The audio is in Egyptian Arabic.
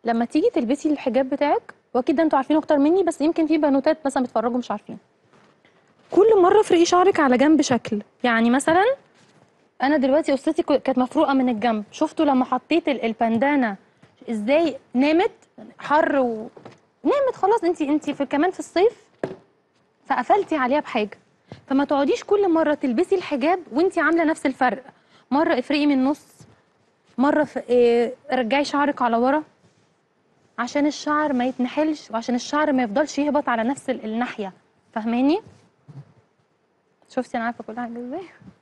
لما تيجي تلبسي الحجاب بتاعك واكيد ده انتوا عارفينه اكتر مني بس يمكن في بنوتات مثلا بيتفرجوا مش عارفين كل مره افرقي شعرك على جنب شكل يعني مثلا انا دلوقتي قصتي كو- كانت مفروقه من الجنب شفتوا لما حطيت ال- البندانه ازاي نامت حر و... نامت خلاص انت انت في كمان في الصيف فقفلتي عليها بحاجه فما تقعديش كل مره تلبسي الحجاب وانت عامله نفس الفرق مره افرقي من النص مره في إيه رجعي شعرك على ورا عشان الشعر ما يتنحلش وعشان الشعر ما يفضلش يهبط على نفس ال- الناحيه فاهماني شفتي انا عارفه كل حاجه ازاي